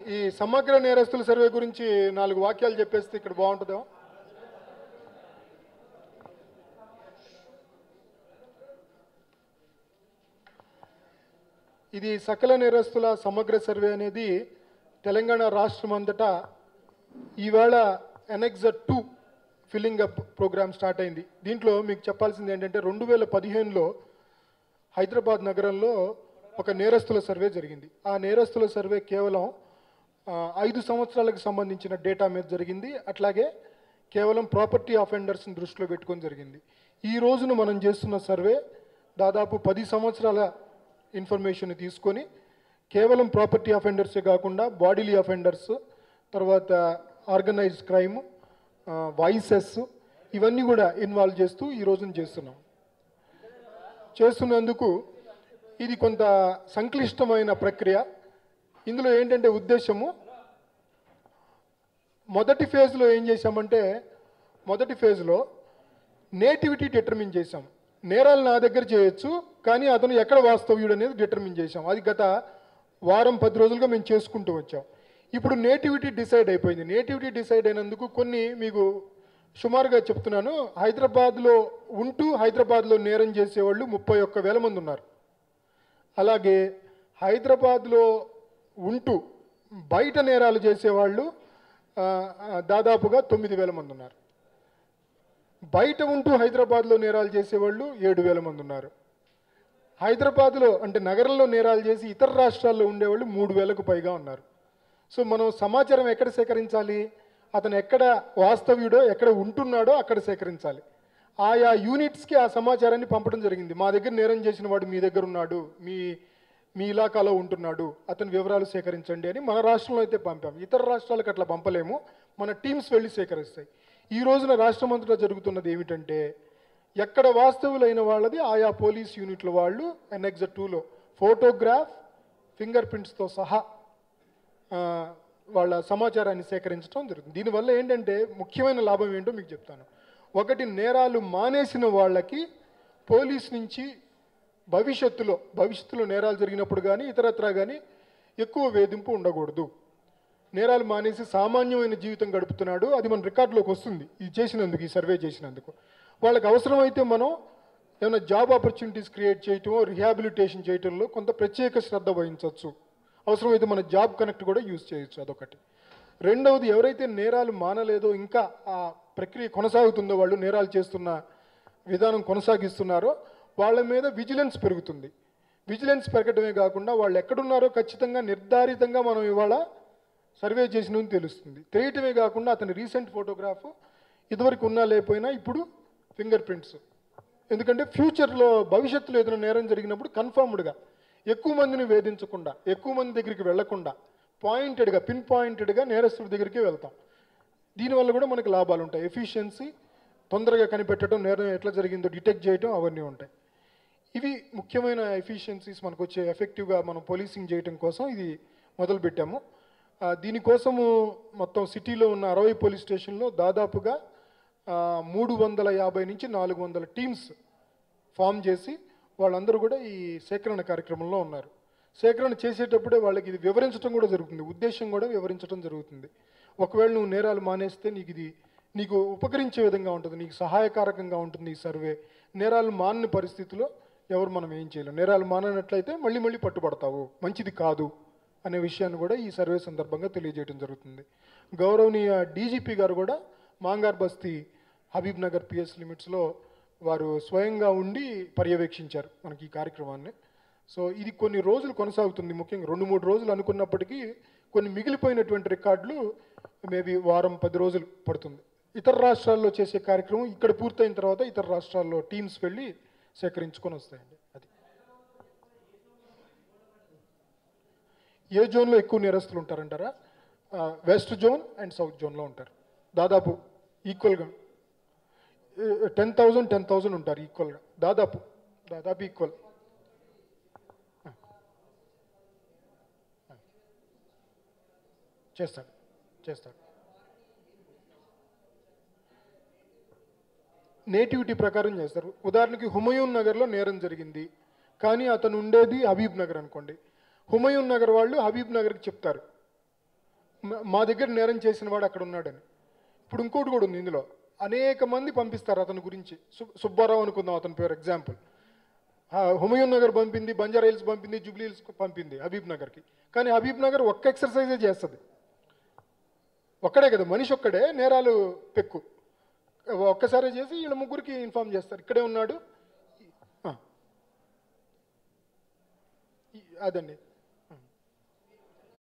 ఈ సమగ్ర నేరస్తుల సర్వే గురించి నాలుగు వాక్యాలు చెప్పేస్తే ఇక్కడ బాగుంటుందేమో ఇది సకల నేరస్తుల సమగ్ర సర్వే అనేది తెలంగాణ రాష్ట్రం అంతటా ఈవేళ annexure two filling up programme start అయింది దీంట్లో మీకు చెప్పాల్సింది ఏంటంటే రెండు వేల పదిహేనులో హైదరాబాద్ నగరంలో ఒక నేరస్తుల సర్వే జరిగింది ఆ నేరస్తుల సర్వే కేవలం ఆ, ఐదు సంవత్సరాలకు సంబంధించిన డేటా మీద జరిగింది అట్లాగే కేవలం ప్రాపర్టీ అఫెండర్స్ని దృష్టిలో పెట్టుకొని జరిగింది ఈ రోజున మనం చేస్తున్న సర్వే దాదాపు పది సంవత్సరాల ఇన్ఫర్మేషన్ తీసుకొని కేవలం ప్రాపర్టీ అఫెండర్సే కాకుండా బాడీలీ అఫెండర్స్ తర్వాత ఆర్గనైజ్డ్ క్రైమ్ వాయిసెస్ ఇవన్నీ కూడా ఇన్వాల్వ్ చేస్తూ ఈ రోజున చేస్తున్నాం చేస్తున్నందుకు ఇది కొంత సంక్లిష్టమైన ప్రక్రియ ఇందులో ఏంటంటే ఉద్దేశము మొదటి ఫేజ్లో ఏం చేశామంటే మొదటి ఫేజ్లో నేటివిటీ డిటర్మిన్ చేశాం నేరాలు నా దగ్గర చేయొచ్చు కానీ అతను ఎక్కడ వాస్తవ్యుడు అనేది డిటర్మిన్ చేశాం అది గత వారం పది రోజులుగా మేము చేసుకుంటూ వచ్చాం ఇప్పుడు నేటివిటీ డిసైడ్ అయిపోయింది నేటివిటీ డిసైడ్ అయినందుకు కొన్ని మీకు సుమారుగా చెప్తున్నాను హైదరాబాద్లో ఉంటూ హైదరాబాద్లో నేరం చేసేవాళ్ళు ముప్పై ఒక్క వేల మంది ఉన్నారు అలాగే హైదరాబాద్లో ఉంటూ బయట నేరాలు చేసేవాళ్ళు ఆ, ఆ, దాదాపుగా తొమ్మిది వేల మంది ఉన్నారు బయట ఉంటూ హైదరాబాద్లో నేరాలు చేసేవాళ్ళు ఏడు వేల మంది ఉన్నారు హైదరాబాద్లో అంటే నగరంలో నేరాలు చేసి ఇతర రాష్ట్రాల్లో ఉండేవాళ్ళు మూడు వేలకు పైగా ఉన్నారు సో మనం సమాచారం ఎక్కడ సేకరించాలి అతను ఎక్కడ వాస్తవ్యుడో ఎక్కడ ఉంటున్నాడో అక్కడ సేకరించాలి ఆయా యూనిట్స్కి ఆ సమాచారాన్ని పంపడం జరిగింది మా దగ్గర నేరం చేసిన వాడు మీ దగ్గర ఉన్నాడు మీ మీ ఇలాకాలో ఉంటున్నాడు అతని వివరాలు సేకరించండి అని మన రాష్ట్రంలో అయితే పంపాం ఇతర రాష్ట్రాలకు అట్లా పంపలేము మన టీమ్స్ వెళ్ళి సేకరిస్తాయి ఈ రోజున రాష్ట్రమంతటా జరుగుతున్నది ఏమిటంటే ఎక్కడ వాస్తవులైన వాళ్ళది ఆయా పోలీస్ యూనిట్ల వాళ్ళు ఎన్ఎక్జ టూలో ఫోటోగ్రాఫ్ ఫింగర్ ప్రింట్స్తో సహా ఆ, వాళ్ళ సమాచారాన్ని సేకరించడం జరుగుతుంది దీనివల్ల ఏంటంటే ముఖ్యమైన లాభం ఏంటో మీకు చెప్తాను ఒకటి నేరాలు మానేసిన వాళ్ళకి పోలీస్ నుంచి భవిష్యత్తులో భవిష్యత్తులో నేరాలు జరిగినప్పుడు కానీ ఇతరత్రా కానీ ఎక్కువ వేధింపు ఉండకూడదు నేరాలు మానేసి సామాన్యమైన జీవితం గడుపుతున్నాడు అది మన రికార్డులోకి వస్తుంది ఇది చేసినందుకు ఈ సర్వే చేసినందుకు వాళ్ళకి అవసరమైతే మనం ఏమైనా జాబ్ ఆపర్చునిటీస్ క్రియేట్ చేయటమో రిహాబిలిటేషన్ చేయటంలో కొంత ప్రత్యేక శ్రద్ధ వహించవచ్చు అవసరమైతే మన జాబ్ కనెక్ట్ కూడా యూజ్ చేయొచ్చు అదొకటి రెండవది ఎవరైతే నేరాలు మానలేదో ఇంకా ఆ ప్రక్రియ కొనసాగుతుందో వాళ్ళు నేరాలు చేస్తున్న విధానం కొనసాగిస్తున్నారో వాళ్ళ మీద విజిలెన్స్ పెరుగుతుంది విజిలెన్స్ పెరగడమే కాకుండా వాళ్ళు ఎక్కడున్నారో ఖచ్చితంగా నిర్ధారితంగా మనం ఇవాళ సర్వే చేసినని తెలుస్తుంది తెలియటమే కాకుండా అతని రీసెంట్ ఫోటోగ్రాఫ్ ఇదివరకు ఉన్నా లేకపోయినా ఇప్పుడు ఫింగర్ ప్రింట్స్ ఎందుకంటే ఫ్యూచర్లో భవిష్యత్తులో ఏదైనా నేరం జరిగినప్పుడు కన్ఫర్మ్డ్గా ఎక్కువ మందిని వేధించకుండా ఎక్కువ మంది దగ్గరికి వెళ్లకుండా పాయింటెడ్గా పిన్ పాయింటెడ్గా నేరస్తుడి దగ్గరికి వెళ్తాం దీనివల్ల కూడా మనకు లాభాలు ఉంటాయి ఎఫిషియన్సీ తొందరగా కనిపెట్టడం నేరం ఎట్లా జరిగిందో డిటెక్ట్ చేయడం అవన్నీ ఉంటాయి ఇవి ముఖ్యమైన ఎఫిషియన్సీస్ మనకు వచ్చే ఎఫెక్టివ్గా మనం పోలీసింగ్ చేయడం కోసం ఇది మొదలు పెట్టాము ఆ, దీనికోసము మొత్తం సిటీలో ఉన్న అరవై పోలీస్ స్టేషన్లో దాదాపుగా ఆ, మూడు వందల యాభై నుంచి నాలుగు వందల టీమ్స్ ఫామ్ చేసి వాళ్ళందరూ కూడా ఈ సేకరణ కార్యక్రమంలో ఉన్నారు సేకరణ చేసేటప్పుడే వాళ్ళకి ఇది వివరించడం కూడా జరుగుతుంది ఉద్దేశం కూడా వివరించడం జరుగుతుంది ఒకవేళ నువ్వు నేరాలు మానేస్తే నీకు ఇది నీకు ఉపకరించే విధంగా ఉంటుంది నీకు సహాయకారకంగా ఉంటుంది ఈ సర్వే నేరాలు మానని పరిస్థితిలో ఎవరు మనం ఏం చేయలేం నేరాలు మాననట్లయితే మళ్ళీ మళ్ళీ పట్టుబడతావు మంచిది కాదు అనే విషయాన్ని కూడా ఈ సర్వే సందర్భంగా తెలియజేయడం జరుగుతుంది గౌరవనీయ డీజీపీ గారు కూడా మాంగార్ బస్తీ హబీబ్ నగర్ పిఎస్ లిమిట్స్లో వారు స్వయంగా ఉండి పర్యవేక్షించారు మనకి ఈ కార్యక్రమాన్ని సో ఇది కొన్ని రోజులు కొనసాగుతుంది ముఖ్యంగా రెండు మూడు రోజులు అనుకున్నప్పటికీ కొన్ని మిగిలిపోయినటువంటి రికార్డులు మేబీ వారం పది రోజులు పడుతుంది ఇతర రాష్ట్రాల్లో చేసే కార్యక్రమం ఇక్కడ పూర్తయిన తర్వాత ఇతర రాష్ట్రాల్లో టీమ్స్ వెళ్ళి సేకరించుకొని వస్తాయండి అది ఏ జోన్లో ఎక్కువ నేరస్తులు ఉంటారంటారా ఆ, వెస్ట్ జోన్ అండ్ సౌత్ జోన్లో ఉంటారు దాదాపు ఈక్వల్గా టెన్ థౌజండ్ టెన్ థౌజండ్ ఉంటారు ఈక్వల్గా దాదాపు దాదాపు ఈక్వల్ చేస్తాడు చేస్తాడు నేటివిటీ ప్రకారం చేస్తారు ఉదాహరణకి హుమయూన్ నగర్లో నేరం జరిగింది కానీ అతను ఉండేది హబీబ్ నగర్ అనుకోండి హుమయూన్ నగర్ వాళ్ళు హబీబ్ నగర్కి చెప్తారు మ- మా దగ్గర నేరం చేసిన వాడు అక్కడ ఉన్నాడని ఇప్పుడు ఇంకోటి కూడా ఉంది ఇందులో అనేక మంది పంపిస్తారు అతని గురించి సు సుబ్బారావు అనుకుందాం అతని పేరు ఎగ్జాంపుల్ హుమయూన్ నగర్ పంపింది బంజారా హిల్స్ పంపింది జూబ్లీ హిల్స్ పంపింది హబీబ్ నగర్కి కానీ హబీబ్ నగర్ ఒక్క ఎక్సర్సైజే చేస్తుంది ఒక్కడే కదా మనిషి ఒక్కడే నేరాలు పెక్కు ఒక్కసారి చేసి వీళ్ళ ముగ్గురికి ఇన్ఫామ్ చేస్తారు ఇక్కడే ఉన్నాడు ఆ. ఈ- అదండి